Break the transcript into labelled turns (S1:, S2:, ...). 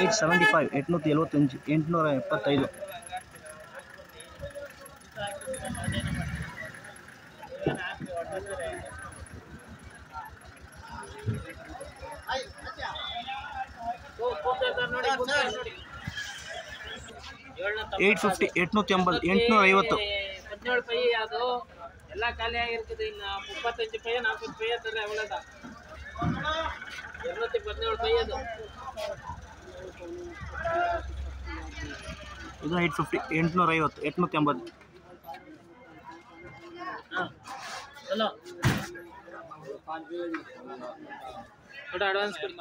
S1: eight seventy five ಎಂಟುನೂರ ಎಳುವತ್ತಂಜು ಎಂಟುನೂರ ಎಪ್ಪತ್ತೈದು ಏಯ್ಟ್ ಫಿಫ್ಟಿ ಎಂಟುನೂರ ಎಂಬತ್ತು ಎಂಟುನೂರ ಐವತ್ತು
S2: ಹದಿನೇಳು ಪೈ ಅದು ಎಲ್ಲ ಖಾಲಿ ಆಗಿರ್ತದೆ ಇನ್ನು ಮುಪ್ಪತ್ತಂಜು ಪೈ ನಾಲ್ಕು ಪೈ ಅದ ಅವಳದ ಎರಡ್ನೂத்தி ಹದಿನೇಳು ಪೈ ಅದು
S1: ಇದು ಏಯ್ಟ್ ಫಿಫ್ಟಿ ಎಂಟುನೂರ ಐವತ್ತು ಎಂಟುನೂರ ಎಂಬತ್ತು
S2: ಹಾಂ ಚಲೋ ಥೋड़ा ಅಡ್ವಾನ್ಸ್ ಕೊಡಿ